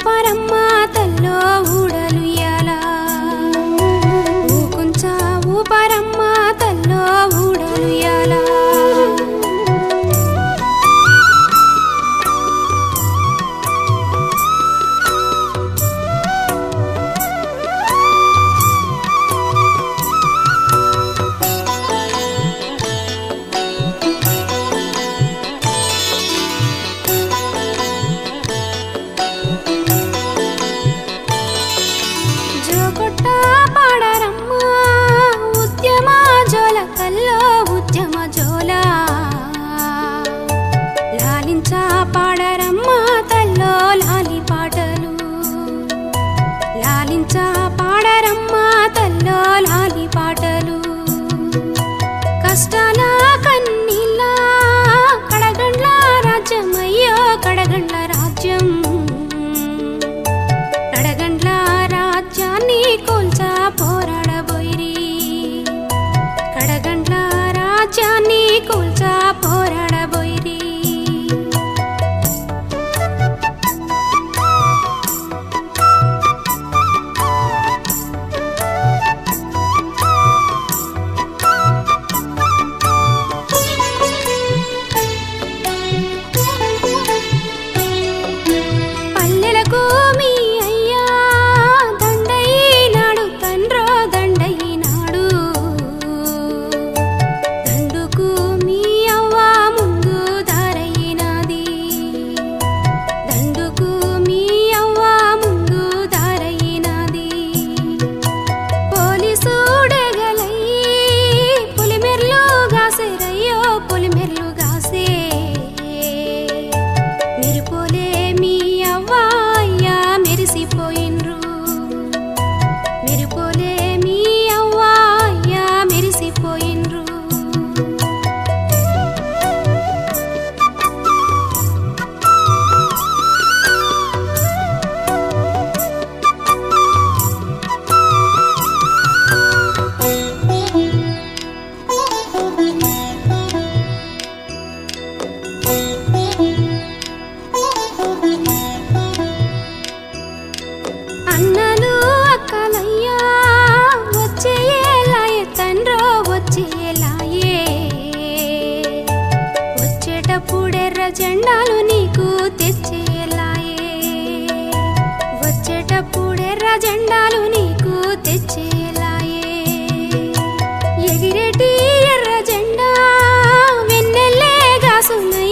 ఊపరమ్మ తల్లో ఊడలుయ్యాల ఊకుంచా ఊపరమ్మ తల్లో ఊడలుయ్యాల జోకొట్ట పాడరమ్మ ఉద్యమ జోల కల్లో ఉద్యమ జోల లాలించా పాడరమ్మ తల్లో లాలి పాటలు లాలించా పాడరమ్మ తల్లో లాలి పాటలు కష్టాల కన్నీళ్ళ కడగండ్ల రాజ్యమయ్యో కడగండ్ల రాజ్యం కడగండ్ల రాజ్యాన్ని కూల్చా పోరాడబోయిరి కడగండ్ల రాజ్యాన్ని కూల్చా పోరాడబోయిరి పల్లెలకు మీ అయ్యా దండయినాడు తండ్రో దండయినాడు దండుకు మీ అవ్వ ముందు దారయినాది దండుకు మీ అవ్వ ముందు దారయినాది పోలీసుడెగలై పులిమెర్లు గాసేరయ్యో పులిమెర్లు గాసే మెరిపోలే మీ అవ్వాయ్యా మెరిసిపోయిన్రు మెరిపోలే మీ అవ్వాయ్యా మెరిసిపోయిన్రు అన్నలు అక్కలయ్యా వచ్చేలాయే తండ్రో వచ్చేలాయే వచ్చేటప్పుడెర్ర జెండాలు నీకు తెచ్చేలాయే వచ్చేటప్పుడెర్ర జెండాలు నీకు తెచ్చేలాయే ఎగిరేటి ఎర్ర జెండా వెన్నెల్లే గాసునయ్యో